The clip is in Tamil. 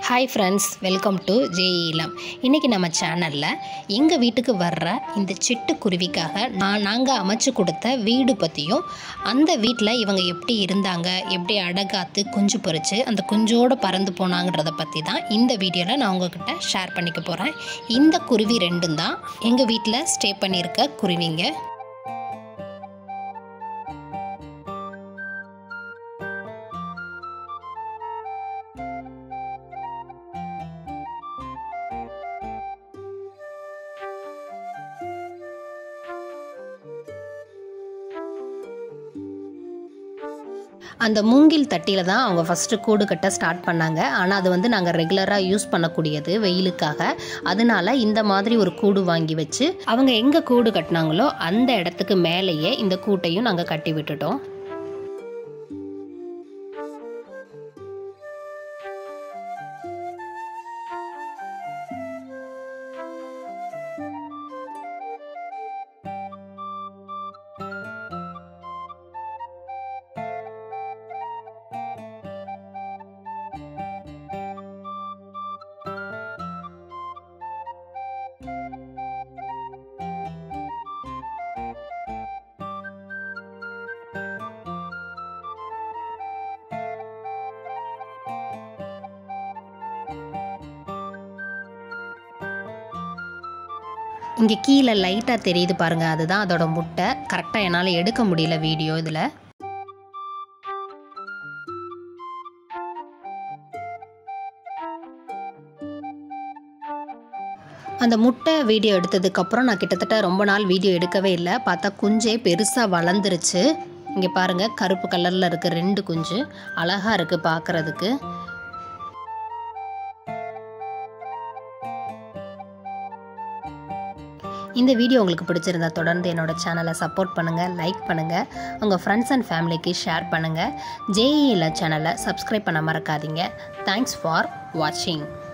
ஹாய் ஃப்ரெண்ட்ஸ் வெல்கம் டு ஜேஇலம் இன்றைக்கி நம்ம சேனலில் எங்கள் வீட்டுக்கு வர்ற இந்த சிட்டுக்குருவிக்காக நான் நாங்கள் அமைச்சு கொடுத்த வீடு பற்றியும் அந்த வீட்டில் இவங்க எப்படி இருந்தாங்க எப்படி அடகாத்து குஞ்சு பொறிச்சு அந்த குஞ்சோடு பறந்து போனாங்கிறத பற்றி தான் இந்த வீடியோவில் நான் உங்ககிட்ட ஷேர் பண்ணிக்க போகிறேன் இந்த குருவி ரெண்டும் தான் எங்கள் வீட்டில் ஸ்டே பண்ணியிருக்க குருவிங்க அந்த மூங்கில் தட்டியில் தான் அவங்க ஃபஸ்ட்டு கூடு கட்ட ஸ்டார்ட் பண்ணாங்க ஆனால் அது வந்து நாங்கள் ரெகுலராக யூஸ் பண்ணக்கூடியது வெயிலுக்காக அதனால இந்த மாதிரி ஒரு கூடு வாங்கி வச்சு அவங்க எங்கே கூடு கட்டினாங்களோ அந்த இடத்துக்கு மேலேயே இந்த கூட்டையும் நாங்கள் கட்டி விட்டுட்டோம் இங்கே கீழே லைட்டாக தெரியுது பாருங்கள் அதுதான் அதோட முட்டை கரெக்டாக என்னால் எடுக்க முடியல வீடியோ இதில் அந்த முட்டை வீடியோ எடுத்ததுக்கப்புறம் நான் கிட்டத்தட்ட ரொம்ப நாள் வீடியோ எடுக்கவே இல்லை பார்த்தா குஞ்சே பெருசாக வளர்ந்துருச்சு இங்கே பாருங்கள் கருப்பு கலரில் இருக்குது ரெண்டு குஞ்சு அழகாக இருக்குது பார்க்குறதுக்கு இந்த வீடியோ உங்களுக்கு பிடிச்சிருந்தா தொடர்ந்து என்னோட சேனலை சப்போர்ட் பண்ணுங்கள் லைக் பண்ணுங்கள் உங்கள் ஃப்ரெண்ட்ஸ் அண்ட் ஃபேமிலிக்கு ஷேர் பண்ணுங்கள் ஜேஇல சேனலை சப்ஸ்கிரைப் பண்ண மறக்காதீங்க தேங்க்ஸ் ஃபார் வாட்சிங்